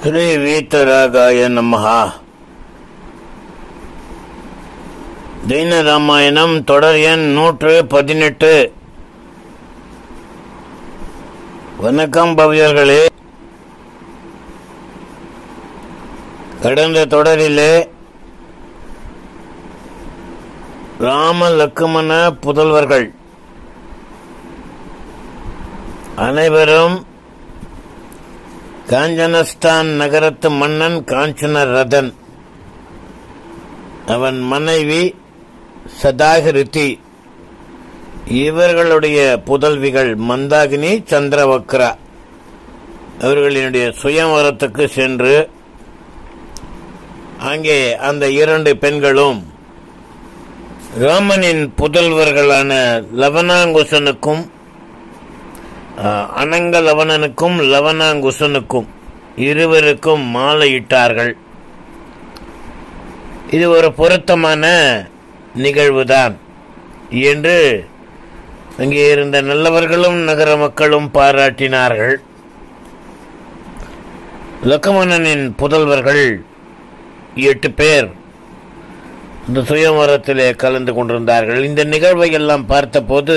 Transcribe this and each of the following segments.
ஸ்ரீ வீத்தராகாய நமஹா தெய்ன ராமாயணம் தொடர் எண் நூற்று பதினெட்டு வணக்கம் பவ்யர்களே கடந்த தொடரிலே ராம லக்குமண புதல்வர்கள் அனைவரும் காஞ்சனஸ்தான் நகரத்து மன்னன் காஞ்சன ரதன் அவன் மனைவி சதாகிருதி இவர்களுடைய புதல்விகள் மந்தாகினி சந்திரவக்ரா அவர்களினுடைய சுயவரத்துக்கு சென்று அங்கே அந்த இரண்டு பெண்களும் ராமனின் புதல்வர்களான லவனாங்குசனுக்கும் அஹ், அனங்க லவணனுக்கும் லவனாங்குசனுக்கும் இருவருக்கும் மாலையிட்டார்கள் இது ஒரு பொருத்தமான நிகழ்வுதான் என்று அங்கே இருந்த நல்லவர்களும் நகர மக்களும் பாராட்டினார்கள் லக்கமணனின் புதல்வர்கள் எட்டு பேர் இந்த சுயமரத்திலே கலந்து கொண்டிருந்தார்கள் இந்த நிகழ்வை எல்லாம் பார்த்தபோது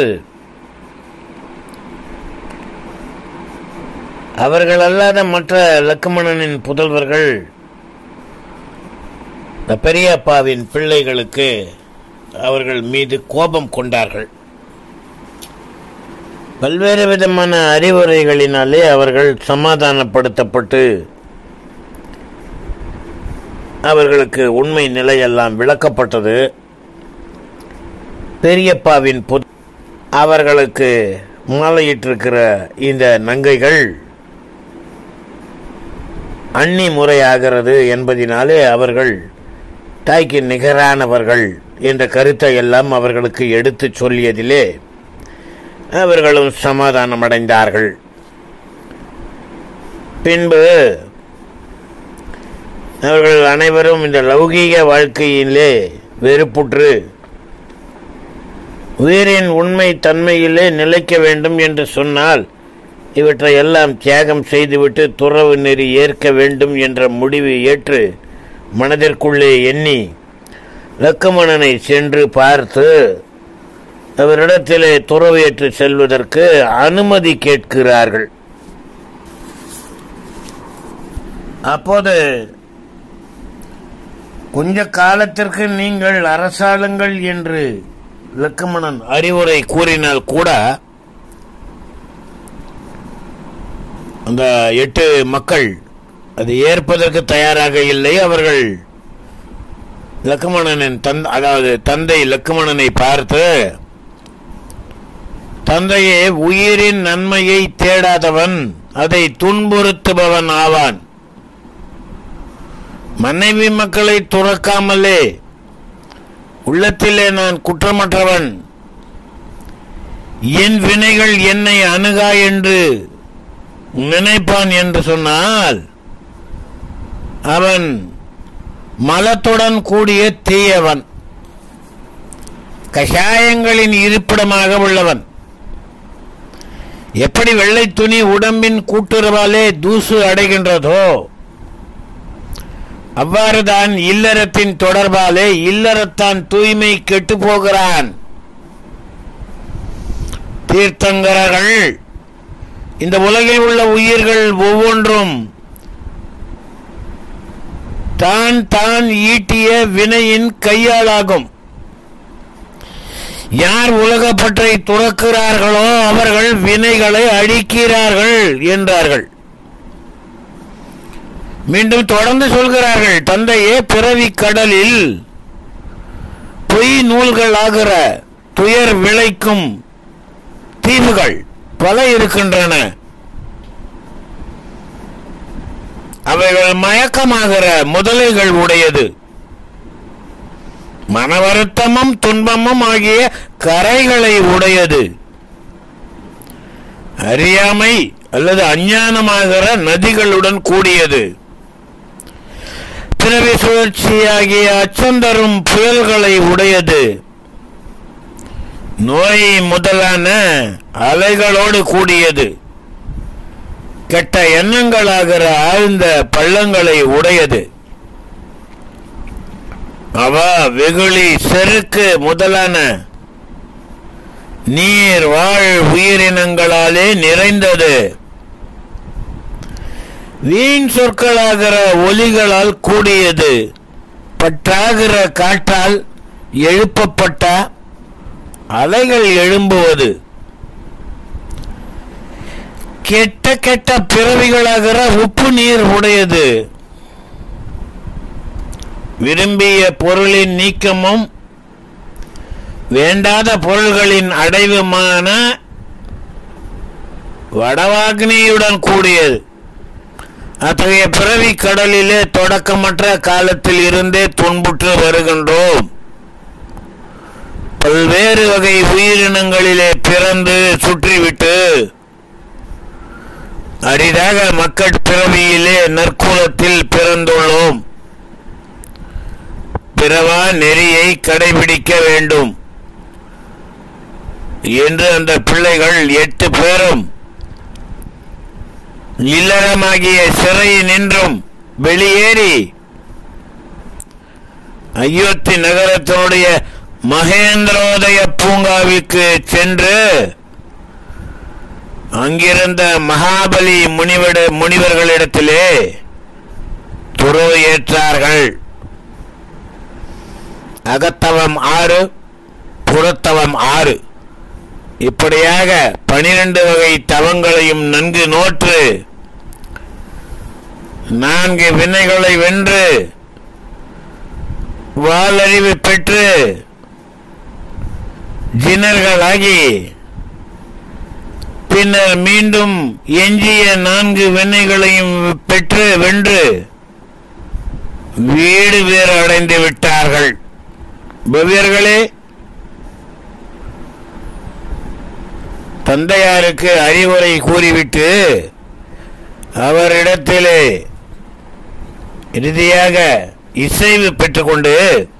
அவர்கள் அல்லாத மற்ற லக்குமணனின் புதல்வர்கள் இந்த பெரியப்பாவின் பிள்ளைகளுக்கு அவர்கள் மீது கோபம் கொண்டார்கள் பல்வேறு விதமான அறிவுரைகளினாலே அவர்கள் சமாதானப்படுத்தப்பட்டு அவர்களுக்கு உண்மை நிலையெல்லாம் விளக்கப்பட்டது பெரியப்பாவின் புத் அவர்களுக்கு மாலையிட்டிருக்கிற இந்த நங்கைகள் அன்னி முறையாகிறது என்பதினாலே அவர்கள் தாய்க்கு நிகரானவர்கள் என்ற கருத்தை எல்லாம் அவர்களுக்கு எடுத்துச் சொல்லியதிலே அவர்களும் சமாதானம் அடைந்தார்கள் பின்பு அவர்கள் அனைவரும் இந்த லௌகீக வாழ்க்கையிலே வெறுப்புற்று உயிரின் உண்மை தன்மையிலே நிலைக்க வேண்டும் என்று சொன்னால் இவற்றை எல்லாம் தியாகம் செய்துவிட்டு துறவு நெறி ஏற்க வேண்டும் என்ற முடிவு ஏற்று மனதிற்குள்ளே எண்ணி லக்குமணனை சென்று பார்த்து அவரிடத்திலே துறவு ஏற்று செல்வதற்கு அனுமதி கேட்கிறார்கள் அப்போது கொஞ்ச காலத்திற்கு நீங்கள் அரசாளுங்கள் என்று லக்குமணன் அறிவுரை கூறினால் கூட அந்த எட்டு மக்கள் அது ஏற்பதற்கு தயாராக இல்லை அவர்கள் லக்குமணனின் தன் அதாவது தந்தை லக்குமணனை பார்த்து தந்தையே உயிரின் நன்மையை தேடாதவன் அதை துன்புறுத்துபவன் ஆவான் மனைவி மக்களை துறக்காமலே உள்ளத்திலே நான் குற்றமற்றவன் என் வினைகள் என்னை அணுகா என்று நினைப்பான் என்று சொன்னால் அவன் மலத்துடன் கூடிய தீயவன் கஷாயங்களின் இருப்பிடமாக உள்ளவன் எப்படி வெள்ளை துணி உடம்பின் கூட்டுறவாலே தூசு அடைகின்றதோ அவ்வாறுதான் இல்லறத்தின் தொடர்பாலே இல்லறத்தான் தூய்மை கெட்டு போகிறான் தீர்த்தங்கரர்கள் இந்த உலகில் உள்ள உயிர்கள் ஒவ்வொன்றும் தான் தான் ஈட்டிய வினையின் கையாளாகும் யார் உலகப்பற்றை துறக்கிறார்களோ அவர்கள் வினைகளை அழிக்கிறார்கள் என்றார்கள் மீண்டும் தொடர்ந்து சொல்கிறார்கள் தந்தையே பிறவி கடலில் பொய் நூல்கள் ஆகிற துயர் விளைக்கும் தீவுகள் பல இருக்கின்றன அவைகள் மயக்கமாகிற முதலைகள் உடையது மன வருத்தமும் துன்பமும் ஆகிய கரைகளை உடையது அறியாமை அல்லது அஞ்ஞானமாகிற நதிகளுடன் கூடியது பிறவி சுழற்சியாகிய அச்சந்தரும் புயல்களை உடையது நோய் முதலான அலைகளோடு கூடியது கெட்ட எண்ணங்களாகிற ஆழ்ந்த பள்ளங்களை உடையது அவ வெகுளி செருக்கு முதலான நீர் வாழ் உயிரினங்களாலே நிறைந்தது வீண் சொற்களாகிற ஒலிகளால் கூடியது பற்றாகிற காற்றால் எழுப்பப்பட்ட அலைகள் எழும்புவது கெட்ட கெட்ட பிறவிகளாகிற உப்பு நீர் உடையது விரும்பிய பொருளின் நீக்கமும் வேண்டாத பொருள்களின் அடைவுமான வடவாக்னியுடன் கூடியது அத்தகைய பிறவி கடலிலே தொடக்கமற்ற காலத்தில் இருந்தே துன்புற்று வருகின்றோம் பல்வேறு வகை உயிரினங்களிலே பிறந்து சுற்றிவிட்டு அரிதாக மக்கட் பிறவியிலே நற்குலத்தில் பிறந்துள்ளோம் பிறவா நெறியை கடைபிடிக்க வேண்டும் என்று அந்த பிள்ளைகள் எட்டு பேரும் இல்லறமாகிய சிறையினின்றும் வெளியேறி அயோத்தி நகரத்தினுடைய மகேந்திரோதய பூங்காவிற்கு சென்று அங்கிருந்த மகாபலி முனிவட முனிவர்களிடத்திலே துறவு ஏற்றார்கள் அகத்தவம் ஆறு புறத்தவம் ஆறு இப்படியாக பனிரெண்டு வகை தவங்களையும் நன்கு நோற்று நான்கு வினைகளை வென்று வாலறிவு பெற்று ஜினர்களாகி பின்னர் மீண்டும் எஞ்சிய நான்கு வினைகளையும் பெற்று வென்று வீடு வேறு அடைந்து விட்டார்கள் பவ்யர்களே தந்தையாருக்கு அறிவுரை கூறிவிட்டு அவரிடத்திலே இறுதியாக இசைவு பெற்றுக்கொண்டு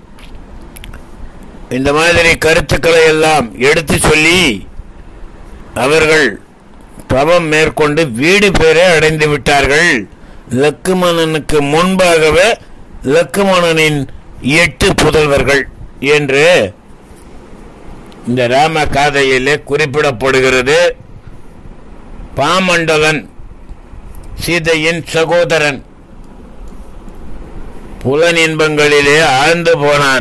இந்த மாதிரி கருத்துக்களை எல்லாம் எடுத்து சொல்லி அவர்கள் தவம் மேற்கொண்டு வீடு பேரை அடைந்து விட்டார்கள் லக்குமணனுக்கு முன்பாகவே லக்குமணனின் எட்டு புதல்வர்கள் என்று இந்த ராம காதையிலே குறிப்பிடப்படுகிறது பாமண்டலன் சீதையின் சகோதரன் புலன் இன்பங்களிலே ஆழ்ந்து போனான்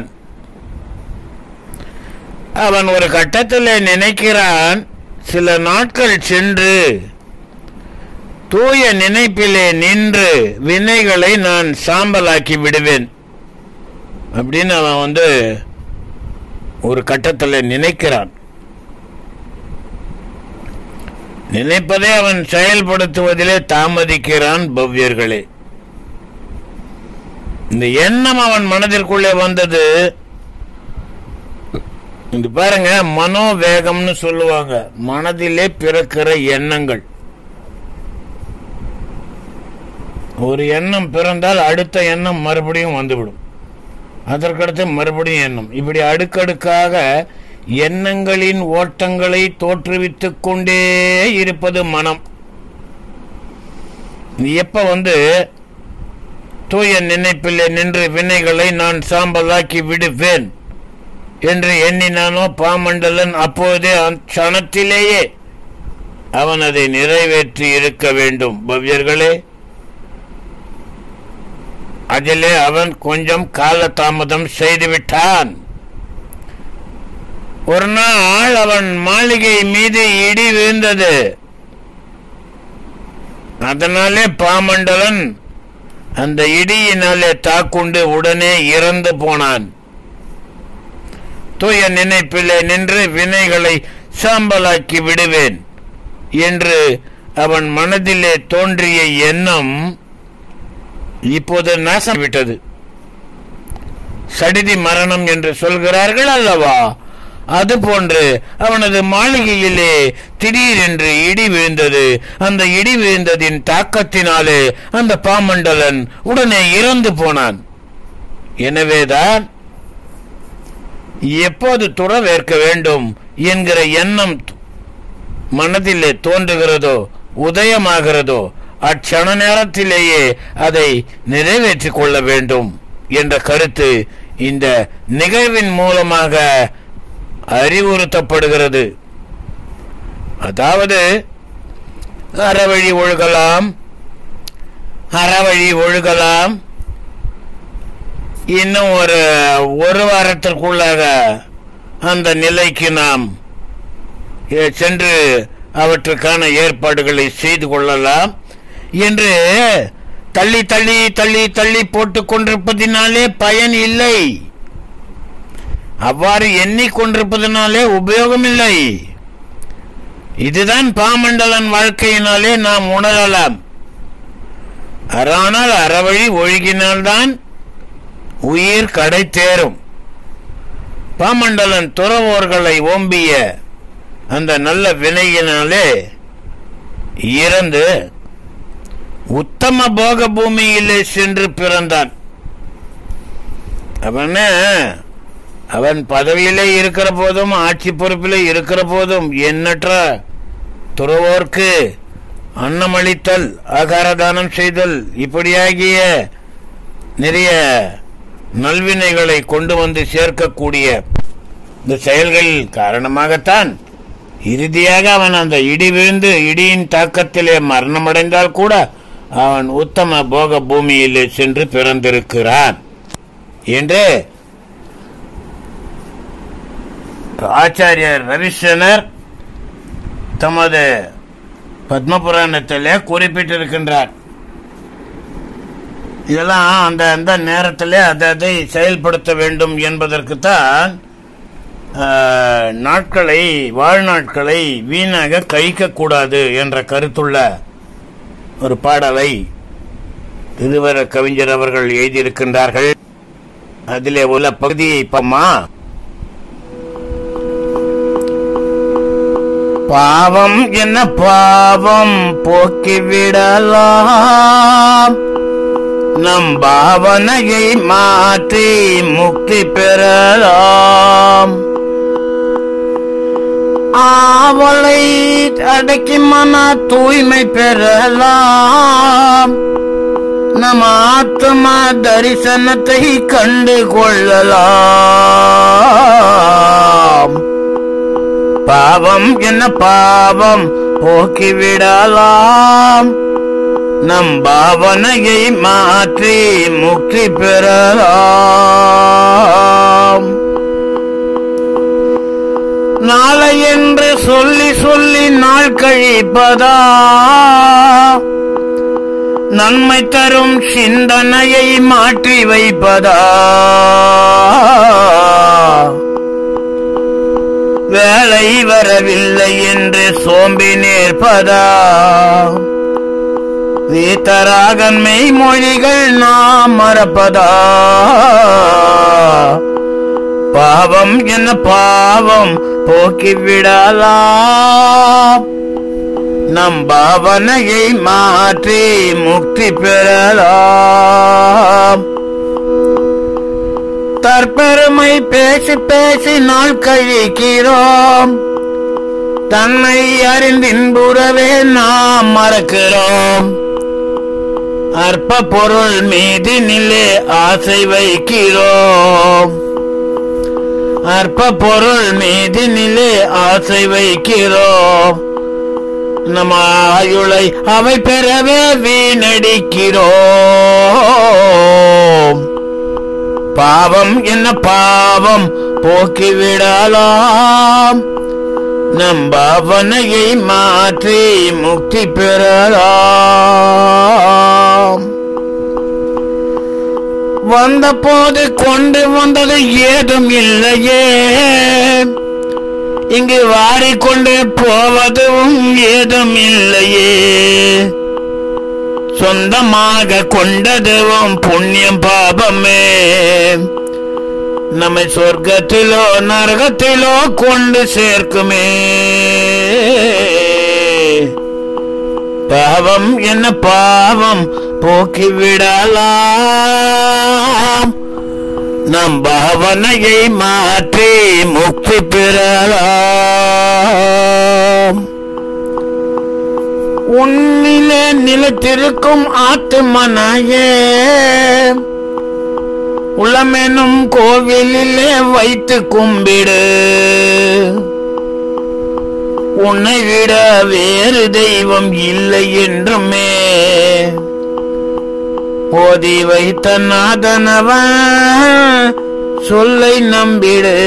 அவன் ஒரு கட்டத்தில் நினைக்கிறான் சில நாட்கள் சென்று தூய நினைப்பிலே நின்று வினைகளை நான் சாம்பலாக்கி விடுவேன் அப்படின்னு அவன் வந்து ஒரு கட்டத்தில் நினைக்கிறான் நினைப்பதை அவன் செயல்படுத்துவதிலே தாமதிக்கிறான் பவ்யர்களே இந்த எண்ணம் அவன் மனதிற்குள்ளே வந்தது இது பாருங்க மனோவேகம்னு சொல்லுவாங்க மனதிலே பிறக்கிற எண்ணங்கள் ஒரு எண்ணம் பிறந்தால் அடுத்த எண்ணம் மறுபடியும் வந்துவிடும் அதற்கடுத்து மறுபடியும் எண்ணம் இப்படி அடுக்கடுக்காக எண்ணங்களின் ஓட்டங்களை தோற்றுவித்துக் கொண்டே இருப்பது மனம் எப்ப வந்து தூய நினைப்பிலே நின்று வினைகளை நான் சாம்பலாக்கி விடுவேன் என்று எண்ணினானோ பாமண்டலன் அப்போதே அச்சணத்திலேயே அவன் அதை நிறைவேற்றி இருக்க வேண்டும் பவ்யர்களே அதிலே அவன் கொஞ்சம் காலதாமதம் செய்துவிட்டான் ஒரு நாள் அவன் மாளிகை மீது இடி விழுந்தது அதனாலே பாமண்டலன் அந்த இடியினாலே தாக்குண்டு உடனே இறந்து போனான் தூய நினைப்பிலே நின்று வினைகளை சாம்பலாக்கி விடுவேன் என்று அவன் மனதிலே தோன்றிய எண்ணம் இப்போது நாசம் விட்டது சடிதி மரணம் என்று சொல்கிறார்கள் அல்லவா அதுபோன்று அவனது மாளிகையிலே திடீரென்று இடி விழுந்தது அந்த இடி விழுந்ததின் தாக்கத்தினாலே அந்த பாமண்டலன் உடனே இறந்து போனான் எனவேதான் எப்போது துறவேற்க வேண்டும் என்கிற எண்ணம் மனதிலே தோன்றுகிறதோ உதயமாகிறதோ அச்சண நேரத்திலேயே அதை நிறைவேற்றிக் கொள்ள வேண்டும் என்ற கருத்து இந்த நிகழ்வின் மூலமாக அறிவுறுத்தப்படுகிறது அதாவது அறவழி ஒழுகலாம் அறவழி ஒழுகலாம் இன்னும் ஒரு ஒரு வாரத்திற்குள்ளாக அந்த நிலைக்கு நாம் எ- சென்று அவற்றுக்கான ஏற்பாடுகளை செய்து கொள்ளலாம் என்று தள்ளி தள்ளி தள்ளி தள்ளி போட்டுக் கொண்டிருப்பதினாலே பயன் இல்லை அவ்வாறு எண்ணிக்கொண்டிருப்பதனாலே உபயோகம் இல்லை இதுதான் பாமண்டலன் வாழ்க்கையினாலே நாம் உணரலாம் ஆனால் அறவழி ஒழுகினால்தான் உயிர் கடை தேரும் பாமண்டலன் துறவோர்களை ஓம்பிய அந்த நல்ல வினையினாலே இறந்து உத்தம போக பூமியிலே சென்று பிறந்தான் அவன அவன் பதவியிலே இருக்கிற போதும் ஆட்சி பொறுப்பிலே இருக்கிற போதும் எண்ணற்ற துறவோர்க்கு அன்னமளித்தல் ஆகார தானம் செய்தல் இப்படியாகிய நிறைய நல்வினைகளை கொண்டு வந்து சேர்க்கக்கூடிய இந்த செயல்கள் காரணமாகத்தான் இறுதியாக அவன் அந்த இடி விழுந்து இடியின் தாக்கத்திலே மரணமடைந்தால் கூட அவன் உத்தம போக பூமியிலே சென்று பிறந்திருக்கிறான் என்று ஆச்சாரியர் ரவிசனர் தமது பத்மபுராணத்திலே குறிப்பிட்டிருக்கின்றார் இதெல்லாம் அந்த அந்த நேரத்தில் அதை அதை செயல்படுத்த வேண்டும் என்பதற்குத்தான் ஆஹ், நாட்களை வாழ்நாட்களை வீணாக கழிக்கக்கூடாது என்ற கருத்துள்ள ஒரு பாடலை திருவர கவிஞர் அவர்கள் எழுதியிருக்கின்றார்கள் அதிலே உள்ள பகுதியை பம்மா பாவம் என்ன பாவம் போக்கிவிடலாம் நம் பாவனையை மாற்றி முக்தி பெறலாம் ஆவலை அடக்கி மன தூய்மை பெறலாம் நம் ஆத்மா தரிசனத்தை கண்டு கொள்ளலாம் பாவம் என்ன பாவம் போக்கிவிடலாம் நம் பாவனையை மாற்றி முக்தி பெறலாம் நாளை என்று சொல்லி சொல்லி நாள் கழிப்பதா நன்மை தரும் சிந்தனையை மாற்றி வைப்பதா வேலை வரவில்லை என்று சோம்பி நிற்பதா வீத்தராகன்மை மொழிகள் நாம் மறப்பதா பாவம் என்ன பாவம் போக்கிவிடலாம் நம் பாவனையை மாற்றி முக்தி பெறலாம் தற்பெருமை பேசி பேசி நாள் கழிக்கிறோம் தன்னை அறிந்தின்புறவே நாம் மறக்கிறோம் அற்ப பொருள் மீது நிலே ஆசை வைக்கிறோம் அற்ப பொருள் மீது நிலே ஆசை வைக்கிறோம் நம் ஆயுளை அவை பெறவே வீணடிக்கிறோம் பாவம் என்ன பாவம் போக்கிவிடலாம் நம் பாவனையை மாற்றி முக்தி பெறலாம் வந்த போது கொண்டு வந்தது ஏதும் இல்லையே இங்கு வாரிக்கொண்டு போவதும் ஏதும் இல்லையே சொந்தமாக கொண்டதுவும் புண்ணியம் பாபமே நம்மை சொர்க்கத்திலோ நரகத்திலோ கொண்டு சேர்க்குமே பாவம் என்ன பாவம் போக்கிவிடலாம் நம் பாவனையை மாற்றி முக்தி பெறலாம் உன்னிலே நிலைத்திருக்கும் ஆத்துமனாயே உள்ளமெனும் கோவிலிலே வைத்து கும்பிடு உன்னை விட வேறு தெய்வம் இல்லை என்றுமே ஓதி வைத்த நாதனவன் சொல்லை நம்பிடு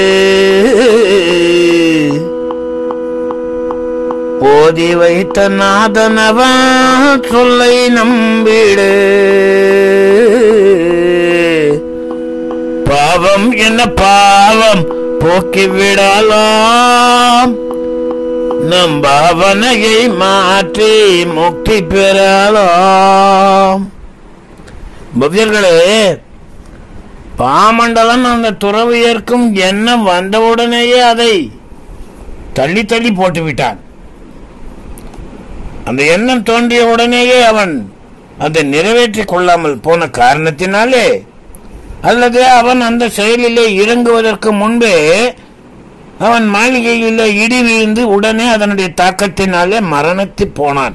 ஓதி வைத்த நாதனவன் சொல்லை நம்பிடு பாவம் என்ன பாவம் போக்கிவிடலாம் நம் பாவனையை மாற்றி முக்தி பெறலாம் பக்தர்களே பாமண்டலன் அந்த துறவியர்க்கும் எண்ணம் வந்தவுடனேயே அதை தள்ளி தள்ளி போட்டு விட்டான் அந்த எண்ணம் தோன்றிய உடனேயே அவன் அதை நிறைவேற்றிக் கொள்ளாமல் போன காரணத்தினாலே அல்லது அவன் அந்த செயலிலே இறங்குவதற்கு முன்பே அவன் மாளிகையில் இடி விழுந்து உடனே அதனுடைய தாக்கத்தினாலே மரணத்து போனான்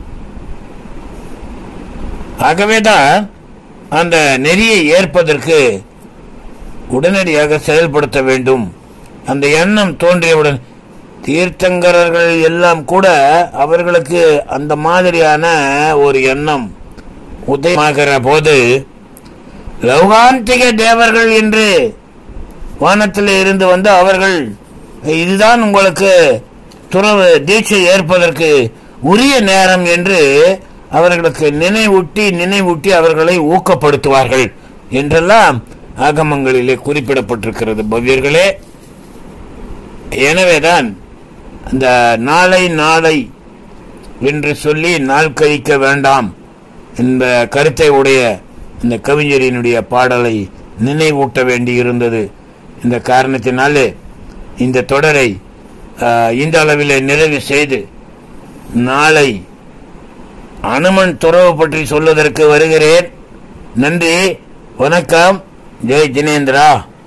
ஆகவேதான் அந்த நெறியை ஏற்பதற்கு உடனடியாக செயல்படுத்த வேண்டும் அந்த எண்ணம் தோன்றியவுடன் தீர்த்தங்கரர்கள் எல்லாம் கூட அவர்களுக்கு அந்த மாதிரியான ஒரு எண்ணம் உதயமாகிற போது லௌகாந்திக தேவர்கள் என்று வானத்தில் இருந்து வந்து அவர்கள் இதுதான் உங்களுக்கு துறவு தீட்சை ஏற்பதற்கு உரிய நேரம் என்று அவர்களுக்கு நினைவூட்டி நினைவூட்டி அவர்களை ஊக்கப்படுத்துவார்கள் என்றெல்லாம் ஆகமங்களிலே குறிப்பிடப்பட்டிருக்கிறது பவ்யர்களே எனவேதான் அந்த நாளை நாளை என்று சொல்லி நாள் கழிக்க வேண்டாம் என்ற கருத்தை உடைய இந்த கவிஞரினுடைய பாடலை நினைவூட்ட வேண்டி இருந்தது இந்த காரணத்தினாலே இந்த தொடரை ஆஹ், இந்த அளவிலே நிறைவு செய்து நாளை அனுமன் துறவு பற்றி சொல்வதற்கு வருகிறேன் நன்றி வணக்கம் ஜெய் ஜினேந்திரா